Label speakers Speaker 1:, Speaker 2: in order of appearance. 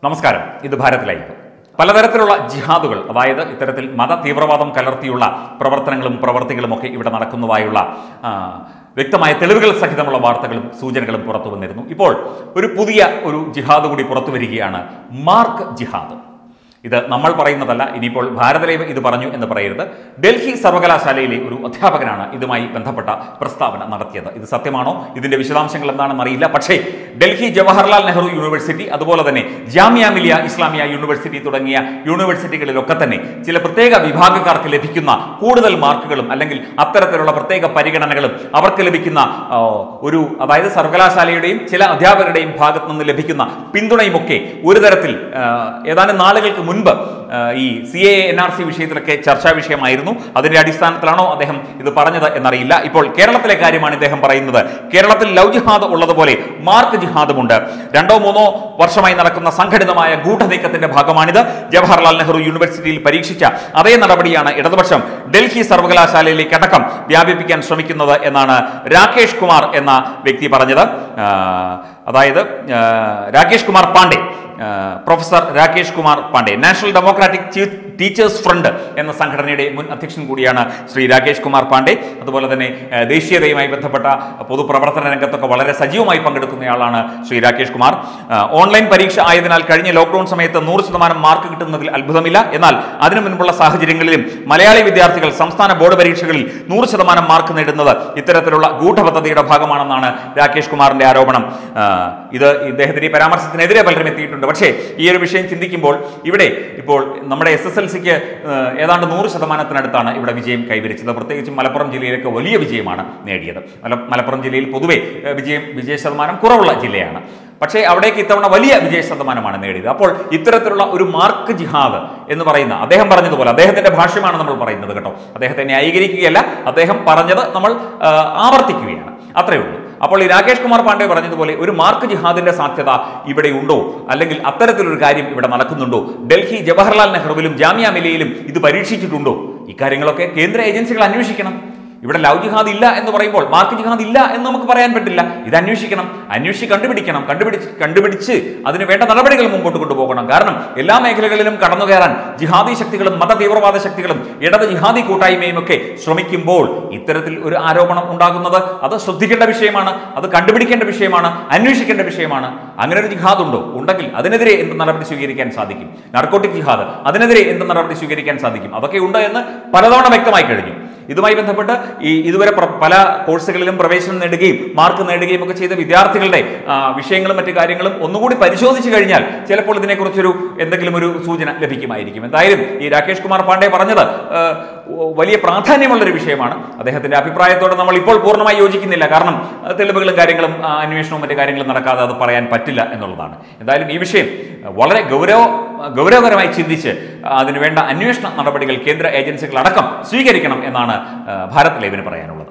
Speaker 1: നമസ്കാരം ഇത് ഭാരത് ലൈവ് പലതരത്തിലുള്ള ജിഹാദുകൾ അതായത് ഇത്തരത്തിൽ മത തീവ്രവാദം കലർത്തിയുള്ള പ്രവർത്തനങ്ങളും പ്രവർത്തികളും ഒക്കെ ഇവിടെ നടക്കുന്നതായുള്ള ആ, വ്യക്തമായ തെളിവുകൾ സഹിതമുള്ള വാർത്തകളും സൂചനകളും പുറത്തു വന്നിരുന്നു ഇപ്പോൾ ഒരു പുതിയ ഒരു ജിഹാദ് കൂടി പുറത്തു വരികയാണ് മാർക്ക് ജിഹാദ് ഇത് നമ്മൾ പറയുന്നതല്ല ഇനിയിപ്പോൾ ഭാരതലൈവ് ഇത് പറഞ്ഞു എന്ന് പറയരുത് ഡൽഹി സർവകലാശാലയിലെ ഒരു അധ്യാപകനാണ് ഇതുമായി ബന്ധപ്പെട്ട പ്രസ്താവന നടത്തിയത് ഇത് സത്യമാണോ ഇതിന്റെ വിശദാംശങ്ങൾ എന്താണെന്ന് അറിയില്ല പക്ഷേ ഡൽഹി ജവഹർലാൽ നെഹ്റു യൂണിവേഴ്സിറ്റി അതുപോലെ തന്നെ ജാമിയ മിലിയ ഇസ്ലാമിയ യൂണിവേഴ്സിറ്റി തുടങ്ങിയ യൂണിവേഴ്സിറ്റികളിലൊക്കെ തന്നെ ചില പ്രത്യേക വിഭാഗക്കാർക്ക് ലഭിക്കുന്ന കൂടുതൽ മാർക്കുകളും അല്ലെങ്കിൽ അത്തരത്തിലുള്ള പ്രത്യേക പരിഗണനകളും അവർക്ക് ലഭിക്കുന്ന ആ, ഒരു അതായത് സർവകലാശാലയുടെയും ചില അധ്യാപകരുടെയും ഭാഗത്തു നിന്ന് ലഭിക്കുന്ന പിന്തുണയുമൊക്കെ ഒരു തരത്തിൽ ആ, ഏതാനും നാളുകൾക്ക് മുൻപ് ആ, ഈ C A N R C വിഷയത്തിലൊക്കെ ചർച്ചാ വിഷയമായിരുന്നു അതിന്റെ അടിസ്ഥാനത്തിലാണോ അദ്ദേഹം ഇത് പറഞ്ഞത് എന്നറിയില്ല ഇപ്പോൾ കേരളത്തിലെ കാര്യമാണ് ഇദ്ദേഹം പറയുന്നത് കേരളത്തിൽ ലവ് ജിഹാദ് ഉള്ളതുപോലെ മാർക്ക് ജിഹാദുമുണ്ട് രണ്ടോ മൂന്നോ വർഷമായി നടക്കുന്ന സംഘടിതമായ ഗൂഢനീക്കത്തിന്റെ ഭാഗമാണിത് ജവഹർലാൽ നെഹ്റു യൂണിവേഴ്സിറ്റിയിൽ പരീക്ഷിച്ച അതേ നടപടിയാണ് ഇടതുപക്ഷം ഡൽഹി സർവകലാശാലയിലേക്ക് അടക്കം വ്യാപിപ്പിക്കാൻ ശ്രമിക്കുന്നത് എന്നാണ് രാകേഷ് കുമാർ എന്ന വ്യക്തി പറഞ്ഞത് ആ, അതായത് ആ, രാകേഷ് കുമാർ പാണ്ഡെ ആ, professor Rakesh Kumar Pandey National Democratic chief teachers front എന്ന സംഘടനയുടെ മുൻ അധ്യക്ഷൻ കൂടിയാണ് ശ്രീ രാകേഷ് കുമാർ പാണ്ഡെ അതുപോലെ തന്നെ ആ, ദേശീയതയുമായി ബന്ധപ്പെട്ട പൊതുപ്രവർത്തന രംഗത്തൊക്കെ വളരെ സജീവമായി പങ്കെടുക്കുന്നയാളാണ് ശ്രീ രാകേഷ് കുമാർ ആ, ഓൺലൈൻ പരീക്ഷ ആയതിനാൽ കഴിഞ്ഞ ലോക്ക്ഡൌൺ സമയത്ത് നൂറ് ശതമാനം മാർക്ക് കിട്ടുന്നതിൽ അത്ഭുതമില്ല എന്നാൽ അതിനു മുൻപുള്ള സാഹചര്യങ്ങളിലും മലയാളി വിദ്യാർത്ഥികൾ സംസ്ഥാന ബോർഡ് പരീക്ഷകളിൽ നൂറ് ശതമാനം മാർക്ക് നേടുന്നത് ഇത്തരത്തിലുള്ള ഗൂഢപദ്ധതിയുടെ ഭാഗമാണെന്നാണ് രാകേഷ് കുമാറിന്റെ ആരോപണം ആ, ഇത് ഇദ്ദേഹത്തിന്റെ ഈ പരാമർശത്തിനെതിരെ പലരും എത്തിയിട്ടുണ്ട് പക്ഷേ ഈ ഒരു വിഷയം ചിന്തിക്കുമ്പോൾ ഇവിടെ ഇപ്പോൾ നമ്മുടെ എസ് എസ് എൽ സിക്ക് ഏതാണ്ട് നൂറ് ശതമാനത്തിനടുത്താണ് ഇവിടെ വിജയം കൈവരിച്ചത് പ്രത്യേകിച്ചും മലപ്പുറം ജില്ലയിലൊക്കെ വലിയ വിജയമാണ് നേടിയത് മല മലപ്പുറം ജില്ലയിൽ പൊതുവെ ഏഹ്, വിജയം വിജയ ശതമാനം കുറവുള്ള ജില്ലയാണ് പക്ഷേ അവിടേക്ക് ഇത്തവണ വലിയ വിജയ ശതമാനമാണ് നേടിയത് അപ്പോൾ ഇത്തരത്തിലുള്ള ഒരു മാർക്ക് ജിഹാദ് എന്ന് പറയുന്ന അദ്ദേഹം പറഞ്ഞതുപോലെ അദ്ദേഹത്തിന്റെ ഭാഷ്യമാണ് നമ്മൾ പറയുന്നത് കേട്ടോ അദ്ദേഹത്തെ ന്യായീകരിക്കുകയല്ല അദ്ദേഹം പറഞ്ഞത് നമ്മൾ ആ, ആവർത്തിക്കുകയാണ് അത്രയേ ഉള്ളൂ അപ്പോൾ ഈ രാകേഷ് കുമാർ പാണ്ഡെ പറഞ്ഞതുപോലെ ഒരു മാർക്ക് ജിഹാദിന്റെ സാധ്യത ഇവിടെ ഉണ്ടോ അല്ലെങ്കിൽ അത്തരത്തിലൊരു കാര്യം ഇവിടെ നടക്കുന്നുണ്ടോ ഡൽഹി ജവഹർലാൽ നെഹ്റുവിലും ജാമ്യ മിലയിലും ഇത് പരീക്ഷിച്ചിട്ടുണ്ടോ ഇക്കാര്യങ്ങളൊക്കെ കേന്ദ്ര ഏജൻസികൾ അന്വേഷിക്കണം ഇവിടെ ലവ് ജിഹാദ് ഇല്ല എന്ന് പറയുമ്പോൾ മാർക്ക് ജിഹാദ് ഇല്ല എന്ന് നമുക്ക് പറയാൻ പറ്റില്ല ഇത് അന്വേഷിക്കണം അന്വേഷിച്ച് കണ്ടുപിടിക്കണം കണ്ടുപിടിച്ച് കണ്ടുപിടിച്ച് അതിന് വേണ്ട നടപടികൾ മുമ്പോട്ട് കൊണ്ടുപോകണം കാരണം എല്ലാ മേഖലകളിലും കടന്നു കയറാൻ ജിഹാദി ശക്തികളും മത തീവ്രവാദ ശക്തികളും ഇടത് ജിഹാദി കൂട്ടായ്മയും ഒക്കെ ശ്രമിക്കുമ്പോൾ ഇത്തരത്തിൽ ഒരു ആരോപണം ഉണ്ടാകുന്നത് അത് ശ്രദ്ധിക്കേണ്ട വിഷയമാണ് അത് കണ്ടുപിടിക്കേണ്ട വിഷയമാണ് അന്വേഷിക്കേണ്ട വിഷയമാണ് അങ്ങനെ ഒരു ജിഹാദ് ഉണ്ടോ ഉണ്ടെങ്കിൽ അതിനെതിരെ എന്ത് നടപടി സ്വീകരിക്കാൻ സാധിക്കും നാർക്കോട്ടിക് ജിഹാദ് അതിനെതിരെ എന്ത് നടപടി സ്വീകരിക്കാൻ സാധിക്കും അതൊക്കെ ഉണ്ട് എന്ന് പലതവണ വ്യക്തമായി കഴിഞ്ഞു ഇതുമായി ബന്ധപ്പെട്ട് ഈ ഇതുവരെ പ്ര- പല കോഴ്സുകളിലും പ്രവേശനം നേടുകയും മാർക്ക് നേടുകയും ഒക്കെ ചെയ്ത വിദ്യാർത്ഥികളുടെ ആ, വിഷയങ്ങളും മറ്റു കാര്യങ്ങളും ഒന്നുകൂടി പരിശോധിച്ചു കഴിഞ്ഞാൽ ചിലപ്പോൾ ഇതിനെക്കുറിച്ചൊരു എന്തെങ്കിലും ഒരു സൂചന ലഭിക്കുമായിരിക്കും എന്തായാലും ഈ രാകേഷ് കുമാർ പാണ്ഡെ പറഞ്ഞത് ആ, വലിയ പ്രാധാന്യമുള്ള ഒരു വിഷയമാണ് അദ്ദേഹത്തിന്റെ അഭിപ്രായത്തോട് നമ്മൾ ഇപ്പോൾ പൂർണ്ണമായി യോജിക്കുന്നില്ല കാരണം ആ, തെളിവുകളും കാര്യങ്ങളും ആ, അന്വേഷണവും മറ്റു കാര്യങ്ങളും നടക്കാതെ അത് പറയാൻ പറ്റില്ല എന്നുള്ളതാണ് എന്തായാലും ഈ വിഷയം വളരെ ഗൗരവ ഗൗരവകരമായി ചിന്തിച്ച് അതിനുവേണ്ട അന്വേഷണ നടപടികൾ കേന്ദ്ര ഏജൻസികൾ അടക്കം സ്വീകരിക്കണം എന്നാണ് ആ, ഭാരത് ലൈവിന് പറയാനുള്ളത്